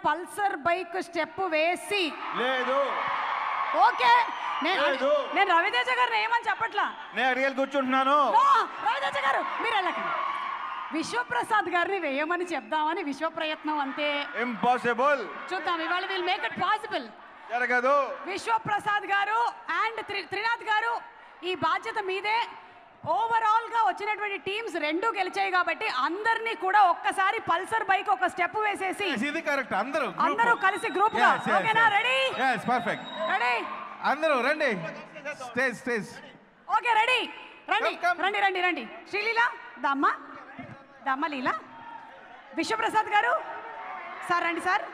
Pulsar bike step వేసి లేదు okay నేను లేదు. నేను రవితేజ గారిని ఏమని చెప్పట్లా నేను అడిగేది కూర్చుంటున్నాను నో, రవితేజ గారు మీరు వెళ్ళకండి విశ్వప్రసాద్ గారిని వేయమని చెప్దామని విశ్వ ప్రయత్నం అంతే ఇంపాసిబుల్ చూద్దాం ఇవాళ విల్ మేక్ ఇట్ పాసిబుల్ జరగదు విశ్వప్రసాద్ గారు అండ్ త్రి- త్రినాథ్ గారు ఈ బాధ్యత మీదే ఓవరాల్ గా వచ్చినటువంటి టీమ్స్ రెండు గెలిచాయి కాబట్టి అందరినీ కూడా ఒక్కసారి పల్సర్ బైక్ ఒక స్టెప్ వేసేసి Yes, ఇది కరెక్ట్ అందరూ group. అందరూ కలిసి గ్రూప్ గా Yes, yes, ఓకేనా yes. Ready Yes, perfect. Ready అందరూ రండి స్టేజ్ స్టేజ్ ఓకే రెడీ రండి Come, come. రండి రండి రండి శ్రీలీల దమ్మ దమ్మ లీల విశ్వప్రసాద్ గారు సార్ రండి సార్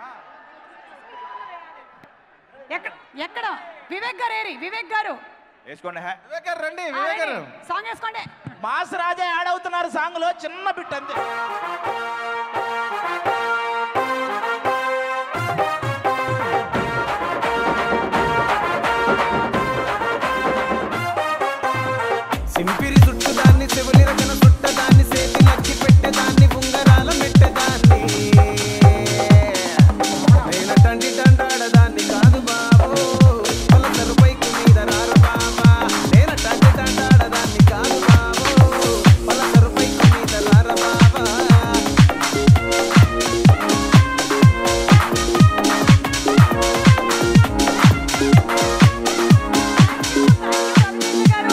ఎక్కడ ఎక్కడ వివేక్ గారు ఏరి వివేక్ గారు వేసుకోండి హే వివేక్ గారు రండి వివేక్ గారు సాంగ్ వేసుకోండి మాస్ రాజా యాడ్ అవుతున్నారు సాంగ్ లో చిన్న బిట్ అంతే సింపిరి చుట్టు దాన్ని చెవులిరకన చుట్ట దాన్ని